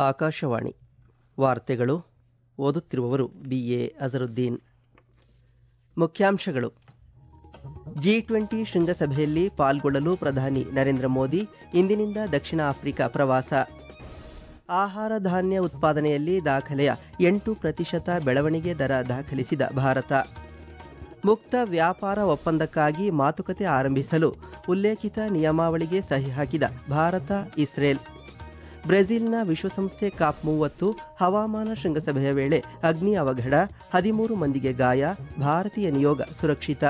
ಆಕಾಶವಾಣಿ ವಾರ್ತೆಗಳು ಓದುತ್ತಿರುವವರು B A Azharuddin ಮುಖ್ಯಾಂಶಗಳು ಜಿ ಟ್ವೆಂಟಿ ಶೃಂಗಸಭೆಯಲ್ಲಿ ಪಾಲ್ಗೊಳ್ಳಲು ಪ್ರಧಾನಿ ನರೇಂದ್ರ ಮೋದಿ ಇಂದಿನಿಂದ ದಕ್ಷಿಣ ಆಫ್ರಿಕಾ ಪ್ರವಾಸ ಆಹಾರ ಧಾನ್ಯ ಉತ್ಪಾದನೆಯಲ್ಲಿ ದಾಖಲೆಯ ಎಂಟು ಪ್ರತಿಶತ ಬೆಳವಣಿಗೆ ದರ ದಾಖಲಿಸಿದ ಭಾರತ ಮುಕ್ತ ವ್ಯಾಪಾರ ಒಪ್ಪಂದಕ್ಕಾಗಿ ಮಾತುಕತೆ ಆರಂಭಿಸಲು ಉಲ್ಲೇಖಿತ ನಿಯಮಾವಳಿಗೆ ಸಹಿ ಹಾಕಿದ ಭಾರತ ಇಸ್ರೇಲ್ ಬ್ರೆಜಿಲ್ನ ವಿಶ್ವಸಂಸ್ಥೆ ಕಾಪ್ ಮೂವತ್ತು ಹವಾಮಾನ ಶೃಂಗಸಭೆಯ ವೇಳೆ ಅಗ್ನಿ ಅವಘಡ ಹದಿಮೂರು ಮಂದಿಗೆ ಗಾಯ ಭಾರತೀಯ ನಿಯೋಗ ಸುರಕ್ಷಿತ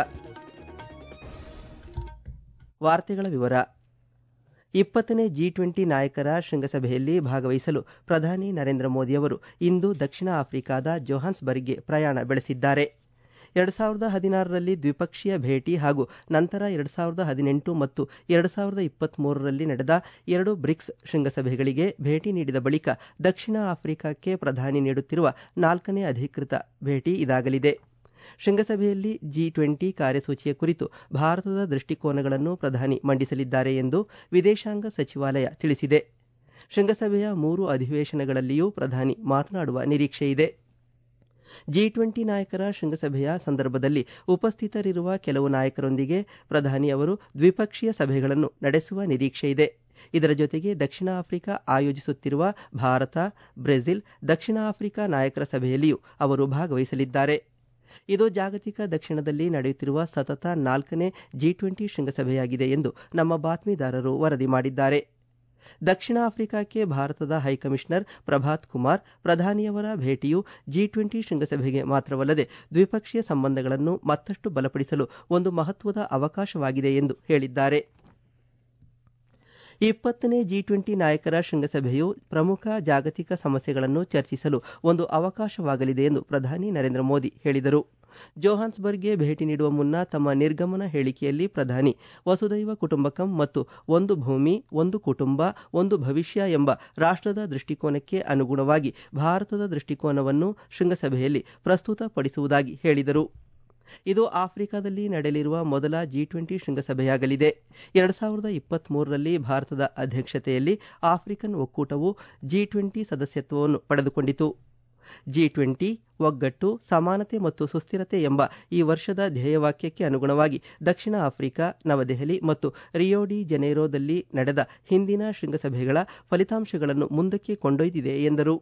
ವಾರ್ತೆಗಳ ವಿವರ ಇಪ್ಪತ್ತನೇ ಜಿ ಟ್ವೆಂಟಿ ನಾಯಕರ ಶೃಂಗಸಭೆಯಲ್ಲಿ ಭಾಗವಹಿಸಲು ಪ್ರಧಾನಿ ನರೇಂದ್ರ ಮೋದಿಯವರು ಇಂದು ದಕ್ಷಿಣ ಆಫ್ರಿಕಾದ ಜೋಹಾನ್ಸ್ಬರ್ಗ್ಗೆ ಪ್ರಯಾಣ ಬೆಳೆಸಿದ್ದಾರೆ ಎರಡು ಸಾವಿರದ ಹದಿನಾರರಲ್ಲಿ ದ್ವಿಪಕ್ಷೀಯ ಭೇಟಿ ಹಾಗೂ ನಂತರ ಎರಡು ಸಾವಿರದ ಹದಿನೆಂಟು ಮತ್ತು ಎರಡು ಸಾವಿರದ ಇಪ್ಪತ್ತ್ಮೂರರಲ್ಲಿ ನಡೆದ ಎರಡು ಬ್ರಿಕ್ಸ್ ಶೃಂಗಸಭೆಗಳಿಗೆ ಭೇಟಿ ನೀಡಿದ ಬಳಿಕ ದಕ್ಷಿಣ ಆಫ್ರಿಕಾಕ್ಕೆ ಪ್ರಧಾನಿ ನೀಡುತ್ತಿರುವ ನಾಲ್ಕನೇ ಅಧಿಕೃತ ಭೇಟಿ ಇದಾಗಲಿದೆ ಶೃಂಗಸಭೆಯಲ್ಲಿ ಜಿ ಟ್ವೆಂಟಿ ಕಾರ್ಯಸೂಚಿಯ ಕುರಿತು ಭಾರತದ ದೃಷ್ಟಿಕೋನಗಳನ್ನು ಪ್ರಧಾನಿ ಮಂಡಿಸಲಿದ್ದಾರೆ ಎಂದು ವಿದೇಶಾಂಗ ಸಚಿವಾಲಯ ತಿಳಿಸಿದೆ ಶೃಂಗಸಭೆಯ ಮೂರು ಅಧಿವೇಶನಗಳಲ್ಲಿಯೂ ಪ್ರಧಾನಿ ಮಾತನಾಡುವ ನಿರೀಕ್ಷೆಯಿದೆ ಜಿ ಟ್ವೆಂಟಿ ನಾಯಕರ ಶೃಂಗಸಭೆಯ ಸಂದರ್ಭದಲ್ಲಿ ಉಪಸ್ಥಿತರಿರುವ ಕೆಲವು ನಾಯಕರೊಂದಿಗೆ ಪ್ರಧಾನಿ ಅವರು ದ್ವಿಪಕ್ಷೀಯ ಸಭೆಗಳನ್ನು ನಡೆಸುವ ನಿರೀಕ್ಷೆಯಿದೆ ಇದರ ಜೊತೆಗೆ ದಕ್ಷಿಣ ಆಫ್ರಿಕಾ ಆಯೋಜಿಸುತ್ತಿರುವ ಭಾರತ ಬ್ರೆಜಿಲ್ ದಕ್ಷಿಣ ಆಫ್ರಿಕಾ ನಾಯಕರ ಸಭೆಯಲ್ಲಿಯೂ ಅವರು ಭಾಗವಹಿಸಲಿದ್ದಾರೆ ಇದು ಜಾಗತಿಕ ದಕ್ಷಿಣದಲ್ಲಿ ನಡೆಯುತ್ತಿರುವ ಸತತ ನಾಲ್ಕನೇ ಜಿ ಟ್ವೆಂಟಿ ಶೃಂಗಸಭೆಯಾಗಿದೆ ಎಂದು ನಮ್ಮ ಬಾತ್ಮೀದಾರರು ವರದಿ ಮಾಡಿದ್ದಾರೆ ದಕ್ಷಿಣ ಆಫ್ರಿಕಾಕ್ಕೆ ಭಾರತದ ಹೈಕಮಿಷನರ್ ಪ್ರಭಾತ್ ಕುಮಾರ್ ಪ್ರಧಾನಿಯವರ ಭೇಟಿಯು ಜಿ ಟ್ವೆಂಟಿ ಶೃಂಗಸಭೆಗೆ ಮಾತ್ರವಲ್ಲದೆ ದ್ವಿಪಕ್ಷೀಯ ಸಂಬಂಧಗಳನ್ನು ಮತ್ತಷ್ಟು ಬಲಪಡಿಸಲು ಒಂದು ಮಹತ್ವದ ಅವಕಾಶವಾಗಿದೆ ಎಂದು ಹೇಳಿದ್ದಾರೆ ಇಪ್ಪತ್ತನೇ ಜಿ ಟ್ವೆಂಟಿ ನಾಯಕರ ಶೃಂಗಸಭೆಯು ಪ್ರಮುಖ ಜಾಗತಿಕ ಸಮಸ್ಯೆಗಳನ್ನು ಚರ್ಚಿಸಲು ಒಂದು ಅವಕಾಶವಾಗಲಿದೆ ಎಂದು ಪ್ರಧಾನಿ ನರೇಂದ್ರ ಮೋದಿ ಹೇಳಿದರು ಜೋಹಾನ್ಸ್ಬರ್ಗ್ಗೆ ಭೇಟಿ ನೀಡುವ ಮುನ್ನ ತಮ್ಮ ನಿರ್ಗಮನ ಹೇಳಿಕೆಯಲ್ಲಿ ಪ್ರಧಾನಿ ವಸುದೈವ ಕುಟುಂಬಕಂ ಮತ್ತು ಒಂದು ಭೂಮಿ ಒಂದು ಕುಟುಂಬ ಒಂದು ಭವಿಷ್ಯ ಎಂಬ ರಾಷ್ಟ್ರದ ದೃಷ್ಟಿಕೋನಕ್ಕೆ ಅನುಗುಣವಾಗಿ ಭಾರತದ ದೃಷ್ಟಿಕೋನವನ್ನು ಶೃಂಗಸಭೆಯಲ್ಲಿ ಪ್ರಸ್ತುತಪಡಿಸುವುದಾಗಿ ಹೇಳಿದರು ಇದು ಆಫ್ರಿಕಾದಲ್ಲಿ ನಡೆಯಲಿರುವ ಮೊದಲ ಜಿ ಟ್ವೆಂಟಿ ಶೃಂಗಸಭೆಯಾಗಲಿದೆ ಎರಡು ಸಾವಿರದ ಇಪ್ಪತ್ತ್ಮೂರರಲ್ಲಿ ಭಾರತದ ಅಧ್ಯಕ್ಷತೆಯಲ್ಲಿ ಆಫ್ರಿಕನ್ ಒಕ್ಕೂಟವು ಜಿ ಟ್ವೆಂಟಿ ಸದಸ್ಯತ್ವವನ್ನು ಪಡೆದುಕೊಂಡಿತು ಜಿ ಟ್ವೆಂಟಿ ಒಗ್ಗಟ್ಟು ಸಮಾನತೆ ಮತ್ತು ಸುಸ್ಥಿರತೆ ಎಂಬ ಈ ವರ್ಷದ ಧ್ಯೇಯವಾಕ್ಯಕ್ಕೆ ಅನುಗುಣವಾಗಿ ದಕ್ಷಿಣ ಆಫ್ರಿಕಾ ನವದೆಹಲಿ ಮತ್ತು ರಿಯೋ ಡಿ ಜನೇರೋದಲ್ಲಿ ನಡೆದ ಹಿಂದಿನ ಶೃಂಗಸಭೆಗಳ ಫಲಿತಾಂಶಗಳನ್ನು ಮುಂದಕ್ಕೆ ಕೊಂಡೊಯ್ದಿದೆ ಎಂದರು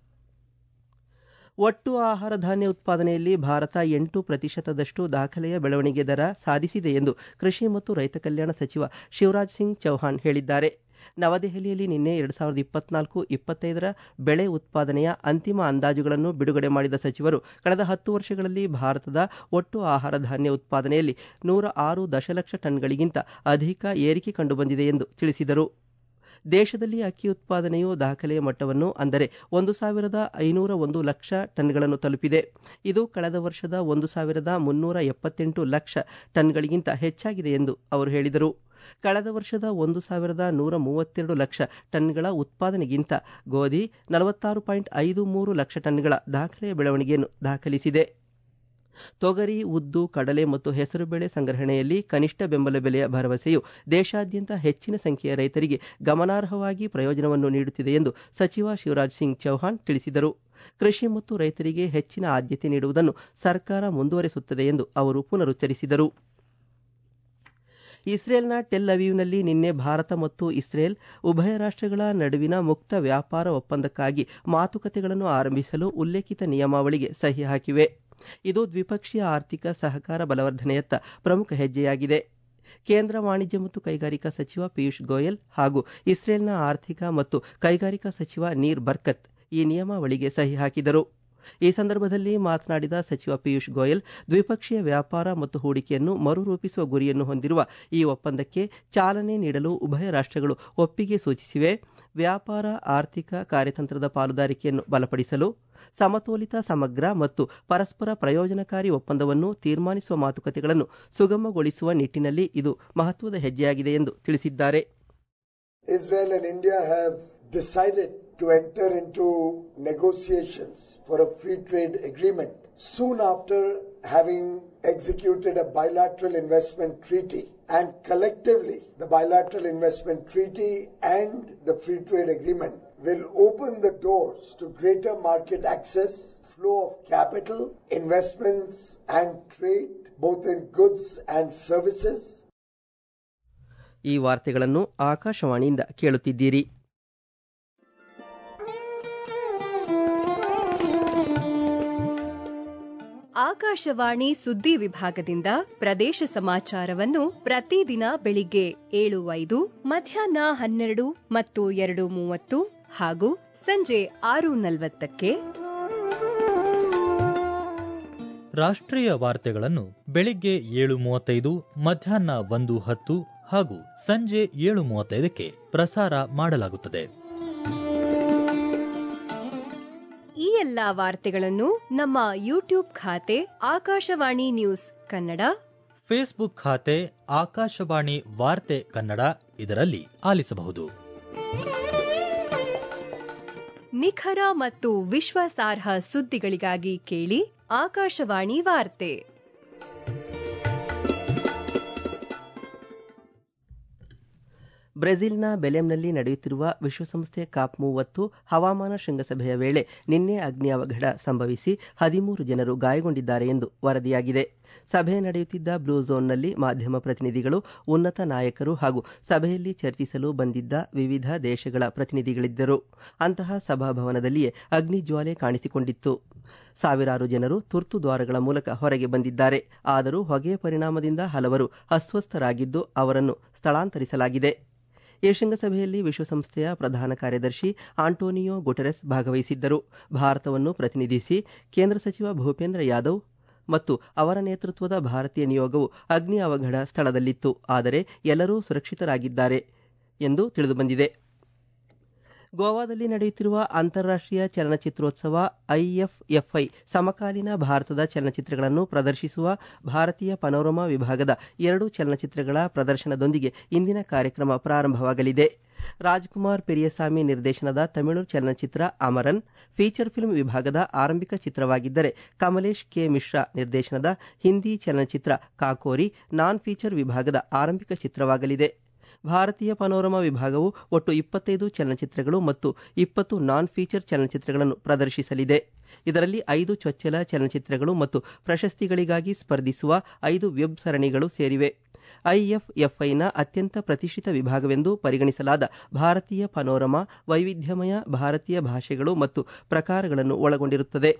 ಒಟ್ಟು ಆಹಾರ ಧಾನ್ಯ ಉತ್ಪಾದನೆಯಲ್ಲಿ ಭಾರತ ಎಂಟು ಪ್ರತಿಶತದಷ್ಟು ದಾಖಲೆಯ ಬೆಳವಣಿಗೆ ದರ ಸಾಧಿಸಿದೆ ಎಂದು ಕೃಷಿ ಮತ್ತು ರೈತ ಕಲ್ಯಾಣ ಸಚಿವ ಶಿವರಾಜ್ ಸಿಂಗ್ ಚೌಹಾಣ್ ಹೇಳಿದ್ದಾರೆ ನವದೆಹಲಿಯಲ್ಲಿ ನಿನ್ನೆ ಎರಡು ಸಾವಿರದ ಇಪ್ಪತ್ನಾಲ್ಕು ಇಪ್ಪತ್ತೈದರ ಬೆಳೆ ಉತ್ಪಾದನೆಯ ಅಂತಿಮ ಅಂದಾಜುಗಳನ್ನು ಬಿಡುಗಡೆ ಮಾಡಿದ ಸಚಿವರು ಕಳೆದ ಹತ್ತು ವರ್ಷಗಳಲ್ಲಿ ಭಾರತದ ಒಟ್ಟು ಆಹಾರ ಧಾನ್ಯ ಉತ್ಪಾದನೆಯಲ್ಲಿ ನೂರ ಆರು ದಶಲಕ್ಷ ಟನ್ಗಳಿಗಿಂತ ಅಧಿಕ ಏರಿಕೆ ಕಂಡುಬಂದಿದೆ ಎಂದು ತಿಳಿಸಿದರು ದೇಶದಲ್ಲಿ ಅಕ್ಕಿ ಉತ್ಪಾದನೆಯು ದಾಖಲೆಯ ಮಟ್ಟವನ್ನು ಅಂದರೆ ಒಂದು ಸಾವಿರದ ಐನೂರ ಒಂದು ಲಕ್ಷ ಟನ್ಗಳನ್ನು ತಲುಪಿದೆ ಇದು ಕಳೆದ ವರ್ಷದ ಒಂದು ಸಾವಿರದ ಮುನ್ನೂರ ಎಪ್ಪತ್ತೆಂಟು ಲಕ್ಷ ಟನ್ಗಳಿಗಿಂತ ಹೆಚ್ಚಾಗಿದೆ ಎಂದು ಅವರು ಹೇಳಿದರು ಕಳೆದ ವರ್ಷದ ಒಂದು ಸಾವಿರದ ನೂರ ಮೂವತ್ತೆರಡು ಲಕ್ಷ ಟನ್ಗಳ ಉತ್ಪಾದನೆಗಿಂತ ಗೋಧಿ ನಲವತ್ತಾರು ಪಾಯಿಂಟ್ ಐದು ಮೂರು ಲಕ್ಷ ಟನ್ಗಳ ದಾಖಲೆಯ ಬೆಳವಣಿಗೆಯನ್ನು ದಾಖಲಿಸಿದೆ ತೊಗರಿ ಉದ್ದು ಕಡಲೆ ಮತ್ತು ಹೆಸರುಬೇಳೆ ಸಂಗ್ರಹಣೆಯಲ್ಲಿ ಕನಿಷ್ಠ ಬೆಂಬಲ ಬೆಲೆಯ ಭರವಸೆಯು ದೇಶಾದ್ಯಂತ ಹೆಚ್ಚಿನ ಸಂಖ್ಯೆಯ ರೈತರಿಗೆ ಗಮನಾರ್ಹವಾಗಿ ಪ್ರಯೋಜನವನ್ನು ನೀಡುತ್ತಿದೆ ಎಂದು ಸಚಿವ ಶಿವರಾಜ್ ಸಿಂಗ್ ಚೌಹಾಣ್ ತಿಳಿಸಿದರು ಕೃಷಿ ಮತ್ತು ರೈತರಿಗೆ ಹೆಚ್ಚಿನ ಆದ್ಯತೆ ನೀಡುವುದನ್ನು ಸರ್ಕಾರ ಮುಂದುವರೆಸುತ್ತದೆ ಎಂದು ಅವರು ಪುನರುಚ್ಚರಿಸಿದರು ಇಸ್ರೇಲ್ನ ಟೆಲ್ ಅವೀವ್ನಲ್ಲಿ ನಿನ್ನೆ ಭಾರತ ಮತ್ತು ಇಸ್ರೇಲ್ ಉಭಯ ರಾಷ್ಟ್ರಗಳ ನಡುವಿನ ಮುಕ್ತ ವ್ಯಾಪಾರ ಒಪ್ಪಂದಕ್ಕಾಗಿ ಮಾತುಕತೆಗಳನ್ನು ಆರಂಭಿಸಲು ಉಲ್ಲೇಖಿತ ನಿಯಮಾವಳಿಗೆ ಸಹಿ ಹಾಕಿವೆ ಇದು ದ್ವಿಪಕ್ಷೀಯ ಆರ್ಥಿಕ ಸಹಕಾರ ಬಲವರ್ಧನೆಯತ್ತ ಪ್ರಮುಖ ಹೆಜ್ಜೆಯಾಗಿದೆ ಕೇಂದ್ರ ವಾಣಿಜ್ಯ ಮತ್ತು ಕೈಗಾರಿಕಾ ಸಚಿವ ಪಿಯೂಷ್ ಗೋಯಲ್ ಹಾಗೂ ಇಸ್ರೇಲ್ನ ಆರ್ಥಿಕ ಮತ್ತು ಕೈಗಾರಿಕಾ ಸಚಿವ ನೀರ್ ಬರ್ಕತ್ ಈ ನಿಯಮಾವಳಿಗೆ ಸಹಿ ಹಾಕಿದರು ಈ ಸಂದರ್ಭದಲ್ಲಿ ಮಾತನಾಡಿದ ಸಚಿವ ಪಿಯೂಷ್ ಗೋಯಲ್ ದ್ವಿಪಕ್ಷೀಯ ವ್ಯಾಪಾರ ಮತ್ತು ಹೂಡಿಕೆಯನ್ನು ಮರುರೂಪಿಸುವ ಗುರಿಯನ್ನು ಹೊಂದಿರುವ ಈ ಒಪ್ಪಂದಕ್ಕೆ ಚಾಲನೆ ನೀಡಲು ಉಭಯ ರಾಷ್ಟ್ರಗಳು ಒಪ್ಪಿಗೆ ಸೂಚಿಸಿವೆ ವ್ಯಾಪಾರ ಆರ್ಥಿಕ ಕಾರ್ಯತಂತ್ರದ ಪಾಲುದಾರಿಕೆಯನ್ನು ಬಲಪಡಿಸಲು ಸಮತೋಲಿತ ಸಮಗ್ರ ಮತ್ತು ಪರಸ್ಪರ ಪ್ರಯೋಜನಕಾರಿ ಒಪ್ಪಂದವನ್ನು ತೀರ್ಮಾನಿಸುವ ಮಾತುಕತೆಗಳನ್ನು ಸುಗಮಗೊಳಿಸುವ ನಿಟ್ಟಿನಲ್ಲಿ ಇದು ಮಹತ್ವದ ಹೆಜ್ಜೆಯಾಗಿದೆ ಎಂದು ತಿಳಿಸಿದ್ದಾರೆ Israel and India have decided to enter into negotiations for a free trade agreement soon after having executed a bilateral investment treaty. And collectively, the bilateral investment treaty and the free trade agreement will open the doors to greater market access, flow of capital, investments and trade, both in goods and services. ಈ ವಾರ್ತೆಗಳನ್ನು ಆಕಾಶವಾಣಿಯಿಂದ ಕೇಳುತ್ತಿದ್ದೀರಿ ಆಕಾಶವಾಣಿ ಸುದ್ದಿ ವಿಭಾಗದಿಂದ ಪ್ರದೇಶ ಸಮಾಚಾರವನ್ನು ಪ್ರತಿದಿನ ಬೆಳಿಗ್ಗೆ ಏಳು ಐದು ಮಧ್ಯಾಹ್ನ ಹನ್ನೆರಡು ಮತ್ತು ಎರಡು ಮೂವತ್ತು ಹಾಗೂ ಸಂಜೆ ಆರು ನಲವತ್ತಕ್ಕೆ ರಾಷ್ಟ್ರೀಯ ವಾರ್ತೆಗಳನ್ನು ಬೆಳಿಗ್ಗೆ ಏಳು ಮೂವತ್ತೈದು ಮಧ್ಯಾಹ್ನ ಒಂದು ಹತ್ತು ಹಾಗೂ ಸಂಜೆ ಏಳು ಮೂವತ್ತೈದಕ್ಕೆ ಪ್ರಸಾರ ಮಾಡಲಾಗುತ್ತದೆ ಈ ಎಲ್ಲಾ ವಾರ್ತೆಗಳನ್ನು ನಮ್ಮ ಯೂಟ್ಯೂಬ್ ಖಾತೆ ಆಕಾಶವಾಣಿ ನ್ಯೂಸ್ ಕನ್ನಡ ಫೇಸ್ಬುಕ್ ಖಾತೆ ಆಕಾಶವಾಣಿ ವಾರ್ತೆ ಕನ್ನಡ ಇದರಲ್ಲಿ ಆಲಿಸಬಹುದು ನಿಖರ ಮತ್ತು ವಿಶ್ವಾಸಾರ್ಹ ಸುದ್ದಿಗಳಿಗಾಗಿ ಕೇಳಿ ಆಕಾಶವಾಣಿ ವಾರ್ತೆ ಬ್ರೆಜಿಲ್ನ ಬೆಲೆಂನಲ್ಲಿ ನಡೆಯುತ್ತಿರುವ ವಿಶ್ವಸಂಸ್ಥೆ ಕಾಪ್ ಮೂವತ್ತು ಹವಾಮಾನ ಶೃಂಗಸಭೆಯ ವೇಳೆ ನಿನ್ನೆ ಅಗ್ನಿ ಅವಘಡ ಸಂಭವಿಸಿ ಹದಿಮೂರು ಜನರು ಗಾಯಗೊಂಡಿದ್ದಾರೆ ಎಂದು ವರದಿಯಾಗಿದೆ ಸಭೆ ನಡೆಯುತ್ತಿದ್ದ ಬ್ಲೂ ಝೋನ್ನಲ್ಲಿ ಮಾಧ್ಯಮ ಪ್ರತಿನಿಧಿಗಳು ಉನ್ನತ ನಾಯಕರು ಹಾಗೂ ಸಭೆಯಲ್ಲಿ ಚರ್ಚಿಸಲು ಬಂದಿದ್ದ ವಿವಿಧ ದೇಶಗಳ ಪ್ರತಿನಿಧಿಗಳಿದ್ದರು ಅಂತಹ ಸಭಾಭವನದಲ್ಲಿಯೇ ಅಗ್ನಿ ಜ್ವಾಲೆ ಕಾಣಿಸಿಕೊಂಡಿತ್ತು ಸಾವಿರಾರು ಜನರು ತುರ್ತು ದ್ವಾರಗಳ ಮೂಲಕ ಹೊರಗೆ ಬಂದಿದ್ದಾರೆ ಆದರೂ ಹೊಗೆಯ ಪರಿಣಾಮದಿಂದ ಹಲವರು ಅಸ್ವಸ್ಥರಾಗಿದ್ದು ಅವರನ್ನು ಸ್ಥಳಾಂತರಿಸಲಾಗಿದೆ ಈ ಶೃಂಗಸಭೆಯಲ್ಲಿ ವಿಶ್ವಸಂಸ್ಥೆಯ ಪ್ರಧಾನ ಕಾರ್ಯದರ್ಶಿ ಆಂಟೋನಿಯೋ ಗುಟೆರೆಸ್ ಭಾಗವಹಿಸಿದ್ದರು ಭಾರತವನ್ನು ಪ್ರತಿನಿಧಿಸಿ ಕೇಂದ್ರ ಸಚಿವ ಭೂಪೇಂದ್ರ ಯಾದವ್ ಮತ್ತು ಅವರ ನೇತೃತ್ವದ ಭಾರತೀಯ ನಿಯೋಗವು ಅಗ್ನಿ ಅವಘಡ ಸ್ಥಳದಲ್ಲಿತ್ತು ಆದರೆ ಎಲ್ಲರೂ ಸುರಕ್ಷಿತರಾಗಿದ್ದಾರೆ ಎಂದು ತಿಳಿದುಬಂದಿದೆ ಗೋವಾದಲ್ಲಿ ನಡೆಯುತ್ತಿರುವ ಅಂತಾರಾಷ್ಟ್ರೀಯ ಚಲನಚಿತ್ರೋತ್ಸವ ಐಎಫ್ಎಫ್ಐ ಸಮಕಾಲೀನ ಭಾರತದ ಚಲನಚಿತ್ರಗಳನ್ನು ಪ್ರದರ್ಶಿಸುವ ಭಾರತೀಯ ಪನೋರಮಾ ವಿಭಾಗದ ಎರಡು ಚಲನಚಿತ್ರಗಳ ಪ್ರದರ್ಶನದೊಂದಿಗೆ ಇಂದಿನ ಕಾರ್ಯಕ್ರಮ ಪ್ರಾರಂಭವಾಗಲಿದೆ ರಾಜ್ಕುಮಾರ್ ಪೆರಿಯಸಾಮಿ ನಿರ್ದೇಶನದ ತಮಿಳು ಚಲನಚಿತ್ರ ಅಮರನ್ ಫೀಚರ್ ಫಿಲ್ಮ್ ವಿಭಾಗದ ಆರಂಭಿಕ ಚಿತ್ರವಾಗಿದ್ದರೆ ಕಮಲೇಶ್ ಕೆ ಮಿಶ್ರಾ ನಿರ್ದೇಶನದ ಹಿಂದಿ ಚಲನಚಿತ್ರ ಕಾಕೋರಿ ನಾನ್ ಫೀಚರ್ ವಿಭಾಗದ ಆರಂಭಿಕ ಚಿತ್ರವಾಗಲಿದೆ ಭಾರತೀಯ ಪನೋರಮಾ ವಿಭಾಗವು ಒಟ್ಟು ಇಪ್ಪತ್ತೈದು ಚಲನಚಿತ್ರಗಳು ಮತ್ತು ಇಪ್ಪತ್ತು ನಾನ್ ಫೀಚರ್ ಚಲನಚಿತ್ರಗಳನ್ನು ಪ್ರದರ್ಶಿಸಲಿದೆ ಇದರಲ್ಲಿ ಐದು ಚೊಚ್ಚಲ ಚಲನಚಿತ್ರಗಳು ಮತ್ತು ಪ್ರಶಸ್ತಿಗಳಿಗಾಗಿ ಸ್ಪರ್ಧಿಸುವ ಐದು ವೆಬ್ ಸರಣಿಗಳು ಸೇರಿವೆ ಐಎಫ್ಎಫ್ಐನ ಅತ್ಯಂತ ಪ್ರತಿಷ್ಠಿತ ವಿಭಾಗವೆಂದು ಪರಿಗಣಿಸಲಾದ ಭಾರತೀಯ ಪನೋರಮಾ ವೈವಿಧ್ಯಮಯ ಭಾರತೀಯ ಭಾಷೆಗಳು ಮತ್ತು ಪ್ರಕಾರಗಳನ್ನು ಒಳಗೊಂಡಿರುತ್ತದೆ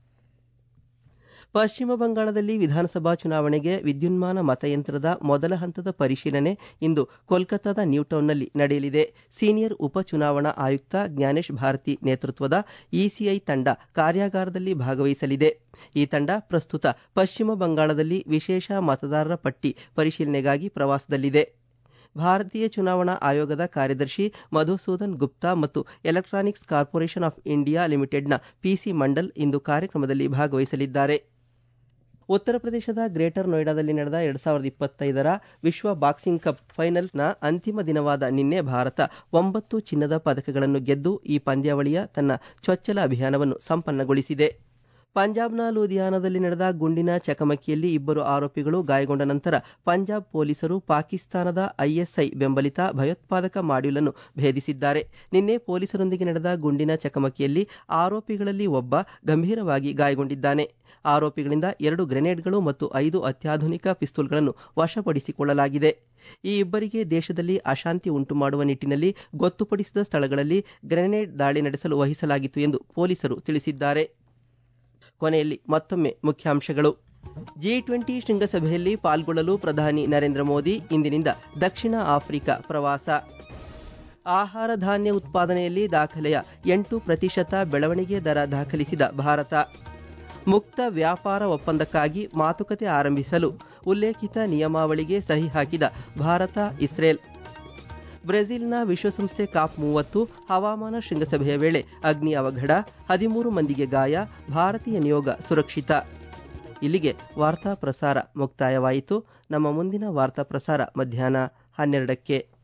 ಪಶ್ಚಿಮ ಬಂಗಾಳದಲ್ಲಿ ವಿಧಾನಸಭಾ ಚುನಾವಣೆಗೆ ವಿದ್ಯುನ್ಮಾನ ಮತಯಂತ್ರದ ಮೊದಲ ಹಂತದ ಪರಿಶೀಲನೆ ಇಂದು ಕೋಲ್ಕತ್ತಾದ ನ್ಯೂಟೌನ್ನಲ್ಲಿ ನಡೆಯಲಿದೆ ಸೀನಿಯರ್ ಉಪ ಚುನಾವಣಾ ಆಯುಕ್ತ ಜ್ಞಾನೇಶ್ ಭಾರತಿ ನೇತೃತ್ವದ ಇಸಿಐ ತಂಡ ಕಾರ್ಯಾಗಾರದಲ್ಲಿ ಭಾಗವಹಿಸಲಿದೆ ಈ ತಂಡ ಪ್ರಸ್ತುತ ಪಶ್ಚಿಮ ಬಂಗಾಳದಲ್ಲಿ ವಿಶೇಷ ಮತದಾರರ ಪಟ್ಟಿ ಪರಿಶೀಲನೆಗಾಗಿ ಪ್ರವಾಸದಲ್ಲಿದೆ ಭಾರತೀಯ ಚುನಾವಣಾ ಆಯೋಗದ ಕಾರ್ಯದರ್ಶಿ ಮಧುಸೂದನ್ ಗುಪ್ತಾ ಮತ್ತು ಎಲೆಕ್ಟ್ರಾನಿಕ್ಸ್ ಕಾರ್ಪೊರೇಷನ್ ಆಫ್ ಇಂಡಿಯಾ ಲಿಮಿಟೆಡ್ನ ಪಿಸಿ ಮಂಡಲ್ ಇಂದು ಕಾರ್ಯಕ್ರಮದಲ್ಲಿ ಭಾಗವಹಿಸಲಿದ್ದಾರೆ ಉತ್ತರ ಪ್ರದೇಶದ ಗ್ರೇಟರ್ ನೋಯ್ಡಾದಲ್ಲಿ ನಡೆದ ಎರಡ್ ಸಾವಿರದ ಇಪ್ಪತ್ತೈದರ ವಿಶ್ವ ಬಾಕ್ಸಿಂಗ್ ಕಪ್ ಫೈನಲ್ನ ಅಂತಿಮ ದಿನವಾದ ನಿನ್ನೆ ಭಾರತ ಒಂಬತ್ತು ಚಿನ್ನದ ಪದಕಗಳನ್ನು ಗೆದ್ದು ಈ ಪಂದ್ಯಾವಳಿಯ ತನ್ನ ಚೊಚ್ಚಲ ಅಭಿಯಾನವನ್ನು ಸಂಪನ್ನಗೊಳಿಸಿದೆ ಪಂಜಾಬ್ನ ಲೂಧಿಯಾನದಲ್ಲಿ ನಡೆದ ಗುಂಡಿನ ಚಕಮಕಿಯಲ್ಲಿ ಇಬ್ಬರು ಆರೋಪಿಗಳು ಗಾಯಗೊಂಡ ನಂತರ ಪಂಜಾಬ್ ಪೊಲೀಸರು ಪಾಕಿಸ್ತಾನದ ಐಎಸ್ಐ ಬೆಂಬಲಿತ ಭಯೋತ್ಪಾದಕ ಮಾಡ್ಯೂಲ್ ಅನ್ನು ಭೇದಿಸಿದ್ದಾರೆ ನಿನ್ನೆ ಪೊಲೀಸರೊಂದಿಗೆ ನಡೆದ ಗುಂಡಿನ ಚಕಮಕಿಯಲ್ಲಿ ಆರೋಪಿಗಳಲ್ಲಿ ಒಬ್ಬ ಗಂಭೀರವಾಗಿ ಗಾಯಗೊಂಡಿದ್ದಾನೆ ಆರೋಪಿಗಳಿಂದ ಎರಡು ಗ್ರೆನೇಡ್ಗಳು ಮತ್ತು ಐದು ಅತ್ಯಾಧುನಿಕ ಪಿಸ್ತೂಲ್ಗಳನ್ನು ವಶಪಡಿಸಿಕೊಳ್ಳಲಾಗಿದೆ ಈ ಇಬ್ಬರಿಗೆ ದೇಶದಲ್ಲಿ ಅಶಾಂತಿ ಉಂಟು ಮಾಡುವ ನಿಟ್ಟಿನಲ್ಲಿ ಗೊತ್ತುಪಡಿಸಿದ ಸ್ಥಳಗಳಲ್ಲಿ ಗ್ರೆನೇಡ್ ದಾಳಿ ನಡೆಸಲು ವಹಿಸಲಾಗಿತ್ತು ಎಂದು ಪೊಲೀಸರು ತಿಳಿಸಿದ್ದಾರೆ ಕೊನೆಯಲ್ಲಿ ಮತ್ತೊಮ್ಮೆ ಮುಖ್ಯಾಂಶಗಳು ಜಿ ಟ್ವೆಂಟಿ ಶೃಂಗಸಭೆಯಲ್ಲಿ ಪಾಲ್ಗೊಳ್ಳಲು ಪ್ರಧಾನಿ ನರೇಂದ್ರ ಮೋದಿ ಇಂದಿನಿಂದ ದಕ್ಷಿಣ ಆಫ್ರಿಕಾ ಪ್ರವಾಸ ಆಹಾರ ಧಾನ್ಯ ಉತ್ಪಾದನೆಯಲ್ಲಿ ದಾಖಲೆಯ ಎಂಟು ಪ್ರತಿಶತ ಬೆಳವಣಿಗೆ ದರ ದಾಖಲಿಸಿದ ಭಾರತ ಮುಕ್ತ ವ್ಯಾಪಾರ ಒಪ್ಪಂದಕ್ಕಾಗಿ ಮಾತುಕತೆ ಆರಂಭಿಸಲು ಉಲ್ಲೇಖಿತ ನಿಯಮಾವಳಿಗೆ ಸಹಿ ಹಾಕಿದ ಭಾರತ ಇಸ್ರೇಲ್ ಬ್ರೆಜಿಲ್ನ ವಿಶ್ವಸಂಸ್ಥೆ ಕಾಪ್ ಮೂವತ್ತು ಹವಾಮಾನ ಶೃಂಗಸಭೆಯ ವೇಳೆ ಅಗ್ನಿ ಅವಘಡ ಹದಿಮೂರು ಮಂದಿಗೆ ಗಾಯ ಭಾರತೀಯ ನಿಯೋಗ ಸುರಕ್ಷಿತ ಇಲ್ಲಿಗೆ ವಾರ್ತಾ ಪ್ರಸಾರ ಮುಕ್ತಾಯವಾಯಿತು ನಮ್ಮ ಮುಂದಿನ ವಾರ್ತಾ ಪ್ರಸಾರ ಮಧ್ಯಾಹ್ನ ಹನ್ನೆರಡಕ್ಕೆ